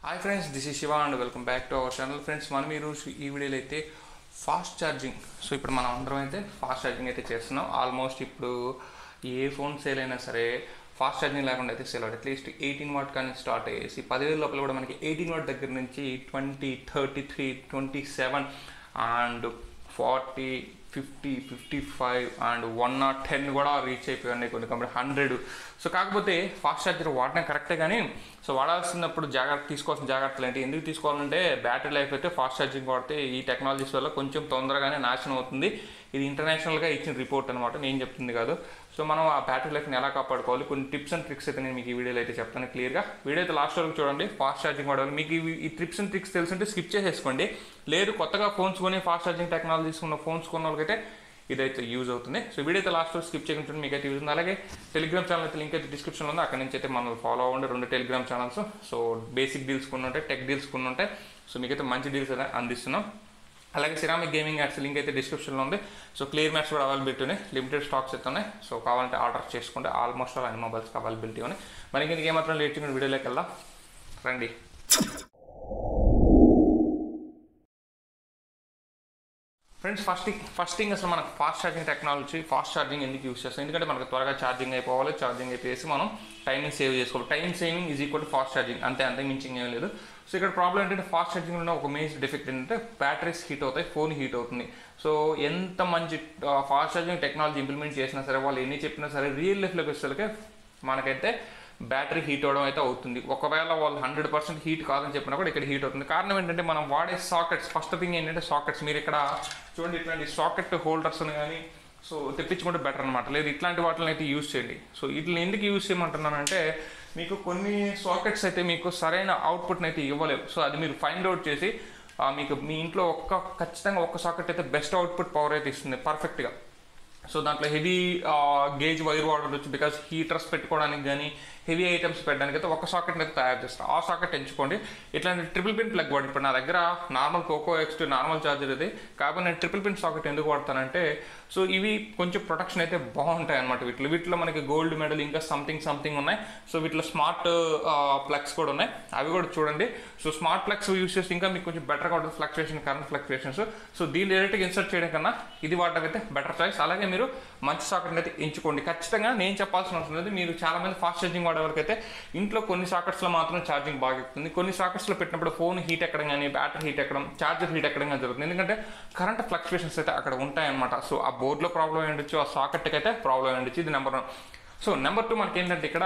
hi friends this is Shiva and welcome back to our channel friends మనం ఈరోజు ఈ వీడియోలో అయితే ఫాస్ట్ ఛార్జింగ్ సో ఇప్పుడు మనం అందరం అయితే ఫాస్ట్ ఛార్జింగ్ అయితే చేస్తున్నాం ఆల్మోస్ట్ ఇప్పుడు ఏ ఫోన్ సేల్ అయినా సరే ఫాస్ట్ ఛార్జింగ్ లేకుండా అయితే సేల్ అవుతుంది అట్లీస్ట్ ఎయిటీన్ వాట్ కానీ స్టార్ట్ అయ్యేసి పదివేల లోపల కూడా మనకి ఎయిటీన్ వాట్ దగ్గర నుంచి twenty thirty three twenty seven and forty fifty fifty five and one not ten కూడా రీచ్ అయిపోయాయి కొన్ని కంపెనీ హండ్రెడ్ సో కాకపోతే ఫాస్ట్ ఛార్జర్ వాడడం కరెక్టే కానీ సో వాడాల్సినప్పుడు జాగ్రత్త తీసుకోవాల్సిన జాగ్రత్తలు ఏంటి ఎందుకు తీసుకోవాలంటే బ్యాటరీ లైఫ్ అయితే ఫాస్ట్ ఛార్జింగ్ వాడితే ఈ టెక్నాలజీస్ వల్ల కొంచెం తొందరగానే నాశనం అవుతుంది ఇది ఇంటర్నేషనల్గా ఇచ్చిన రిపోర్ట్ అనమాట నేను చెప్తుంది కాదు సో మనం ఆ బ్యాటరీ లైఫ్ని ఎలా కాపాడుకోవాలి కొన్ని టిప్స్ అండ్ ట్రిక్స్ అయితే నేను మీకు ఈ వీడియోలో అయితే చెప్తాను క్లియర్గా వీడియో అయితే లాస్ట్ వరకు చూడండి ఫాస్ట్ ఛార్జింగ్ వాడాలి మీకు ఇవి ఈ ట్రిప్స్ అండ్ ట్రిక్స్ తెలుసుంటే స్కిప్ చేసేసుకోండి లేదు కొత్తగా ఫోన్స్ కొని ఫాస్ట్ ఛార్జింగ్ టెక్నాలజీస్ ఉన్న ఫోన్స్ కొన్న వాళ్ళకైతే ఇదైతే యూజ్ అవుతుంది సో వీడియో అయితే లాస్ట్ స్కిప్ చేయకుండా మీకు అయితే యూజ్ ఉంది అలాగే టెలిగ్రామ్ ఛానల్ అయితే లింక్ అయితే డిస్క్రిప్షన్లో ఉంది అక్కడ నుంచి అయితే మనం ఫాలో అవ్వండి రెండు Telegram channels so basic deals కొన్ని ఉంటాయి టెక్ డీల్స్ కొన్ని ఉంటాయి సో మీకైతే మంచి డీల్స్ అయితే అందిస్తున్నాం అలాగే సిరామిక్ గేమింగ్ యాడ్స్ లింక్ అయితే డిస్క్రిప్షన్లో ఉంది సో క్లియర్ మ్యాట్స్ కూడా అవైలబిలిటీ ఉన్నాయి లిమిటెడ్ స్టాక్స్ అయితే ఉన్నాయి సో కావాలంటే ఆర్డర్ చేసుకోండి ఆల్మోస్ట్ ఆల్ అన్ని మొబైల్స్కి అవైలబిలిటీ ఉన్నాయి మరి ఇంక ఏమాత్రం లేట్ చేయకుండా వీడియోలోకి వెళ్దాం రండి ఫ్రెండ్స్ ఫస్ట్ ఫస్ట్ థింగ్ అసలు మనకు fast charging technology fast charging ఎందుకు యూస్ చేస్తాం ఎందుకంటే మనకు త్వరగా ఛార్జింగ్ అయిపోవాలి ఛార్జింగ్ అయిపోయేసి మనం టైంని సేవ్ చేసుకోవాలి time saving is equal to fast charging అంతే అంతే మించింగ్ ఏం లేదు సో ఇక్కడ ప్రాబ్లం ఏంటంటే ఫాస్ట్ ఛార్జింగ్ ఉన్న ఒక మెయిన్ డిఫెక్ట్ ఏంటంటే బ్యాటరీస్ హీట్ అవుతాయి ఫోన్ హీట్ అవుతుంది సో ఎంత మంచి ఫాస్ట్ ఛార్జింగ్ టెక్నాలజీ ఇంప్లిమెంట్ చేసినా సరే వాళ్ళు ఎన్ని చెప్పినా సరే రియల్ లైఫ్లోకి వచ్చేసరికి మనకైతే బ్యాటరీ హీట్ అవడం అయితే అవుతుంది ఒకవేళ వాళ్ళు హండ్రెడ్ పర్సెంట్ హీట్ కాదని చెప్పినా కూడా ఇక్కడ హీట్ అవుతుంది కారణం ఏంటంటే మనం వాడే సాకెట్స్ ఫస్ట్ థింగ్ ఏంటంటే సాకెట్స్ మీరు ఇక్కడ చూడండి ఇట్లాంటి సాకెట్ హోల్డర్స్ కానీ సో తెప్పించుకుంటే బెటర్ అనమాట లేదు ఇట్లాంటి వాటిని అయితే యూజ్ చేయండి సో వీటిని ఎందుకు యూజ్ చేయమంటున్నానంటే మీకు కొన్ని సాకెట్స్ అయితే మీకు సరైన అవుట్పుట్ని అయితే ఇవ్వలేవు సో అది మీరు ఫైండ్ అవుట్ చేసి ఆ, మీకు మీ ఇంట్లో ఒక్క ఖచ్చితంగా ఒక్క సాకెట్ అయితే బెస్ట్ అవుట్పుట్ పవర్ అయితే ఇస్తుంది పర్ఫెక్ట్గా సో దాంట్లో హెవీ గేజ్ వైర్ వాడవచ్చు బికాస్ హీటర్స్ పెట్టుకోవడానికి కానీ హెవీ ఐటమ్స్ పెట్టడానికి అయితే ఒక సాకెట్ అయితే తయారు చేస్తాం ఆ సాకెట్ ఎంచుకోండి ఇట్లాంటి ట్రిపుల్ పిన్ ప్లగ్ వాడి ఇప్పుడు నా దగ్గర నార్మల్ కోకో ఎక్స్ నార్మల్ చార్జర్ ఇది కాబట్టి నేను ట్రిపుల్ పిన్ సాకెట్ ఎందుకు వాడతానంటే సో ఇవి కొంచెం ప్రొటెక్షన్ అయితే బాగుంటాయి అనమాట వీటిలో వీటిలో మనకి గోల్డ్ మెడల్ ఇంకా సంథింగ్ సంథింగ్ ఉన్నాయి సో వీటిలో స్మార్ట్ ప్లగ్స్ కూడా ఉన్నాయి అవి కూడా చూడండి సో స్మార్ట్ ప్లగ్స్ యూస్ చేస్తే ఇంకా మీకు కొంచెం బెటర్గా ఉంటుంది ఫ్లక్చుయేషన్ కరెంట్ ఫ్లక్చుయేషన్స్ సో దీని డైరెక్ట్గా ఇన్సర్ట్ చేయడం కన్నా ఇది వాడడం అయితే బెటర్ చాయిస్ అలాగే మీరు మంచి సాకెట్ అయితే ఎంచుకోండి ఖచ్చితంగా నేను చెప్పాల్సిన అవసరం లేదు మీరు చాలా మంది ఫాస్ట్ ఛార్జింగ్ వాడే వరకైతే ఇంట్లో కొన్ని సాకెట్స్లో మాత్రం ఛార్జింగ్ బాగా ఎక్కుతుంది కొన్ని సాకెట్స్లో పెట్టినప్పుడు ఫోన్ హీట్ ఎక్కడం కానీ బ్యాటరీ హీట్ ఎక్కడం ఛార్జర్ హీట్ ఎక్కడం కానీ జరుగుతుంది ఎందుకంటే కరెంట్ ఫ్లక్చుయేషన్స్ అయితే అక్కడ ఉంటాయన్నమాట సో ఆ బోర్డులో ప్రాబ్లం ఉండొచ్చు ఆ సాకెట్కి అయితే ప్రాబ్లం ఉండొచ్చు ఇది number one so number two మనకి ఏంటంటే ఇక్కడ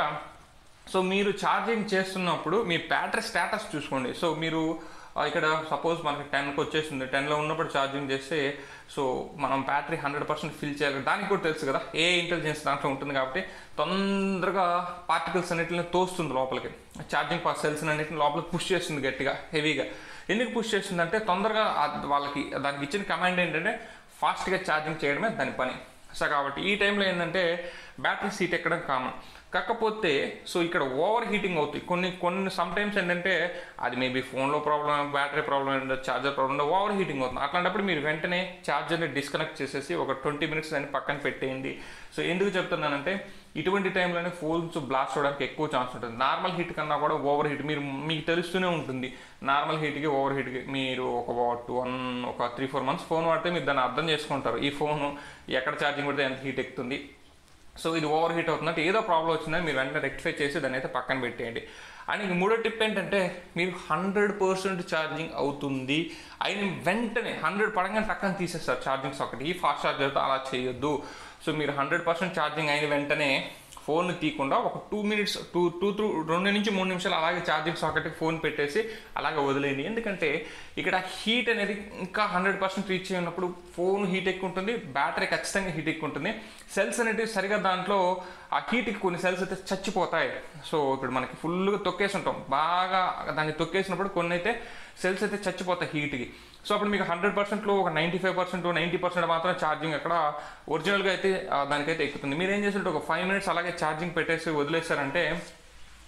సో మీరు ఛార్జింగ్ చేస్తున్నప్పుడు మీ బ్యాటరీ స్టేటస్ చూసుకోండి సో మీరు ఆ, ఇక్కడ సపోజ్ మనకి టెన్కి వచ్చేసింది టెన్లో ఉన్నప్పుడు ఛార్జింగ్ చేస్తే సో మనం బ్యాటరీ హండ్రెడ్ పర్సెంట్ ఫిల్ చేయాలి దానికి కూడా తెలుసు కదా ఏ ఇంటెలిజెన్స్ దాంట్లో ఉంటుంది కాబట్టి తొందరగా పార్టికల్స్ అన్నిటిని తోస్తుంది లోపలికి ఛార్జింగ్ సెల్స్ అన్నిటిని లోపలికి పుష్ చేస్తుంది గట్టిగా హెవీగా ఎందుకు పుష్ చేస్తుందంటే తొందరగా ఆ- వాళ్ళకి దానికి ఇచ్చిన కమాండ్ ఏంటంటే ఫాస్ట్గా ఛార్జింగ్ చేయడమే దాని పని సో కాబట్టి ఈ టైంలో ఏంటంటే బ్యాటరీ సీట్ ఎక్కడం కామన్ కాకపోతే సో ఇక్కడ ఓవర్ హీటింగ్ అవుతాయి కొన్ని కొన్ని సమ్ టైమ్స్ ఏంటంటే అది మేబీ ఫోన్లో ప్రాబ్లం బ్యాటరీ ప్రాబ్లం ఏంటో చార్జర్ ప్రాబ్లం ఓవర్ హీటింగ్ అవుతుంది అట్లాంటప్పుడు మీరు వెంటనే ఛార్జర్ని డిస్కనెక్ట్ చేసేసి ఒక ట్వంటీ మినిట్స్ దాన్ని పక్కన పెట్టేయండి సో ఎందుకు చెప్తున్నానంటే ఇటువంటి టైంలోనే ఫోన్స్ బ్లాస్ట్ అవడానికి ఎక్కువ ఛాన్స్ ఉంటుంది నార్మల్ హీట్ కన్నా కూడా ఓవర్ హీట్ మీరు మీకు తెలుస్తూనే ఉంటుంది నార్మల్ హీట్కి ఓవర్ హీట్కి మీరు ఒక టూ వన్ ఒక త్రీ ఫోర్ మంత్స్ ఫోన్ వాడితే మీరు దాన్ని అర్థం చేసుకుంటారు ఈ ఫోన్ ఎక్కడ ఛార్జింగ్ పెడితే ఎంత హీట్ ఎక్కుతుంది సో ఇది ఓవర్ హీట్ అవుతుందంటే ఏదో ప్రాబ్లం వచ్చిందని మీరు వెంటనే రెక్టిఫై చేసి దాన్ని అయితే పక్కన పెట్టేయండి అండ్ ఇంక మూడో టిప్ ఏంటంటే మీరు హండ్రెడ్ పర్సెంట్ ఛార్జింగ్ అవుతుంది అయిన వెంటనే హండ్రెడ్ పడంగానే పక్కన తీసేస్తారు ఛార్జింగ్ సాకెట్ ఈ ఫాస్ట్ ఛార్జర్తో అలా చేయొద్దు సో మీరు హండ్రెడ్ పర్సెంట్ ఛార్జింగ్ అయిన వెంటనే ఫోన్ తీయకుండా ఒక two minutes two two two రెండు నుంచి మూడు నిమిషాలు అలాగే ఛార్జింగ్ సాకెట్కి ఫోన్ పెట్టేసి అలాగే వదిలేయండి ఎందుకంటే ఇక్కడ హీట్ అనేది ఇంకా హండ్రెడ్ పర్సెంట్ రీచ్ అయినప్పుడు ఫోన్ హీట్ ఎక్కువ ఉంటుంది బ్యాటరీ ఖచ్చితంగా హీట్ ఎక్కువ ఉంటుంది సెల్స్ అనేటివి సరిగా దాంట్లో ఆ హీట్కి కొన్ని సెల్స్ అయితే చచ్చిపోతాయి సో ఇప్పుడు మనకి ఫుల్గా తొక్కేసి ఉంటాం బాగా దాన్ని తొక్కేసినప్పుడు కొన్ని అయితే సెల్స్ అయితే చచ్చిపోతాయి హీట్కి సో అప్పుడు మీకు హండ్రెడ్ పర్సెంట్లో ఒక ninety five percent ninety percent మాత్రం ఛార్జింగ్ అక్కడ ఒరిజినల్గా అయితే ఆ, దానికైతే ఎక్కుతుంది మీరు ఏం చేసినట్టు ఒక ఫైవ్ మినిట్స్ అలాగే ఛార్జింగ్ పెట్టేసి వదిలేశారంటే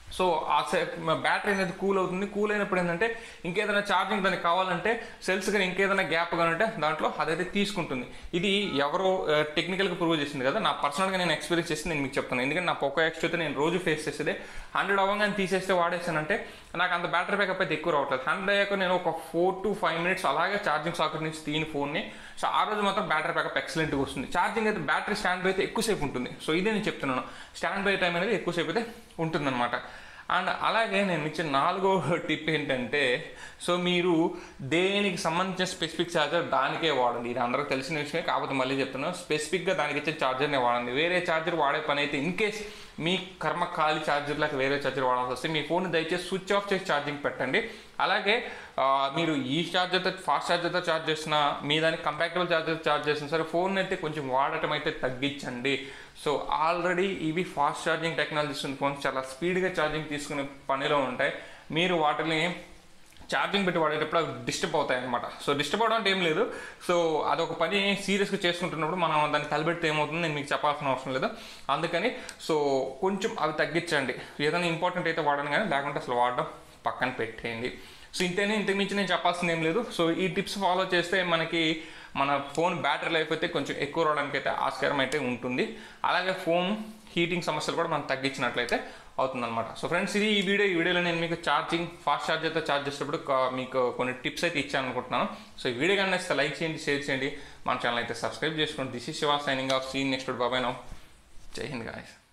సో ఆ బ్యాటరీ అనేది కూల్ అవుతుంది కూల్ అయినప్పుడు ఏంటంటే ఇంకేదైనా ఛార్జింగ్ దానికి కావాలంటే సెల్స్ కానీ ఇంకేదైనా గ్యాప్ కానీ ఉంటే దాంట్లో అదైతే తీసుకుంటుంది ఇది ఎవరో టెక్నికల్గా ప్రూవ్ చేసింది కదా నా పర్సనల్గా నేను ఎక్స్పీరియన్స్ చేసి నేను మీకు చెప్తాను ఎందుకంటే నా పోకో ఎక్స్ అయితే నేను రోజు ఫేస్ చేసేదే హండ్రెడ్ అవ్వగానే తీసేస్తే వాడేసానంటే నాకు అంత బ్యాటరీ బ్యాకప్ అయితే ఎక్కువ రావట్లేదు హండ్రెడ్ అయ్యాక నేను ఒక ఫోర్ టు ఫైవ్ మినిట్స్ అలాగే ఛార్జింగ్ సాకెట్ నుంచి తీని ఫోన్ని సో ఆ రోజు మాత్రం బ్యాటరీ బ్యాకప్ ఎక్సలెంట్గా వస్తుంది ఛార్జింగ్ అయితే బ్యాటరీ స్టాండ్ బై అయితే ఎక్కువసేపు ఉంటుంది సో ఇదే నేను చెప్తున్నాను స్టాండ్ బై టైం అనేది ఎక్కువసేపు అయితే ఉంటుందన్నమాట అండ్ అలాగే నేను ఇచ్చే నాలుగో టిప్ ఏంటంటే సో మీరు దేనికి సంబంధించిన స్పెసిఫిక్ ఛార్జర్ దానికే వాడండి ఇది అందరికి తెలిసిన విషయమే కాకపోతే మళ్ళీ చెప్తున్నాను స్పెసిఫిక్గా దానికి ఇచ్చే ఛార్జర్నే వాడండి వేరే ఛార్జర్ వాడే పని అయితే ఇన్ కేస్ మీ కర్మ ఖాళీ ఛార్జర్లకు వేరే ఛార్జర్ వాడాల్సి వస్తే మీ ఫోన్ దయచేసి స్విచ్ ఆఫ్ చేసి ఛార్జింగ్ పెట్టండి అలాగే ఆ, మీరు ఈ ఛార్జర్తో ఫాస్ట్ ఛార్జర్తో ఛార్జ్ చేసిన మీ దానికి కంపాక్టబుల్ ఛార్జర్ ఛార్జ్ చేసిన సరే ఫోన్ అయితే కొంచెం వాడటం అయితే తగ్గించండి సో ఆల్రెడీ ఇవి ఫాస్ట్ ఛార్జింగ్ టెక్నాలజీస్ ఉన్న ఫోన్స్ చాలా స్పీడ్గా ఛార్జింగ్ తీసుకునే పనిలో ఉంటాయి మీరు వాటిని ఛార్జింగ్ పెట్టి వాడేటప్పుడు అవి డిస్టర్బ్ అవుతాయి అనమాట సో డిస్టర్బ్ అవడం అంటే ఏం లేదు సో అదొక పని సీరియస్గా చేసుకుంటున్నప్పుడు మనం దాన్ని కలిపెడితే ఏమవుతుంది నేను మీకు చెప్పాల్సిన అవసరం లేదు అందుకని సో కొంచెం అవి తగ్గించండి ఏదైనా ఇంపార్టెంట్ అయితే వాడను కానీ లేకుంటే అసలు వాడడం పక్కన పెట్టేయండి సో ఇంతేనే ఇంతకు మించి నేను చెప్పాల్సింది ఏం లేదు సో ఈ టిప్స్ ఫాలో చేస్తే మనకి మన ఫోన్ బ్యాటరీ లైఫ్ అయితే కొంచెం ఎక్కువ రావడానికి అయితే ఆస్కారం అయితే ఉంటుంది అలాగే ఫోన్ హీటింగ్ సమస్యలు కూడా మనం తగ్గించినట్లయితే అవుతుందన్నమాట సో ఫ్రెండ్స్ ఇది ఈ వీడియో ఈ వీడియోలో నేను మీకు ఛార్జింగ్ ఫాస్ట్ ఛార్జర్తో ఛార్జ్ చేసేటప్పుడు కా- మీకు కొన్ని టిప్స్ అయితే ఇచ్చాను అనుకుంటున్నాను సో ఈ వీడియో కానీ నచ్చితే లైక్ చేయండి షేర్ చేయండి మన ఛానల్ అయితే సబ్స్క్రైబ్ చేసుకోండి this is Shiva signing off seen next bye bye now Jai Hind guys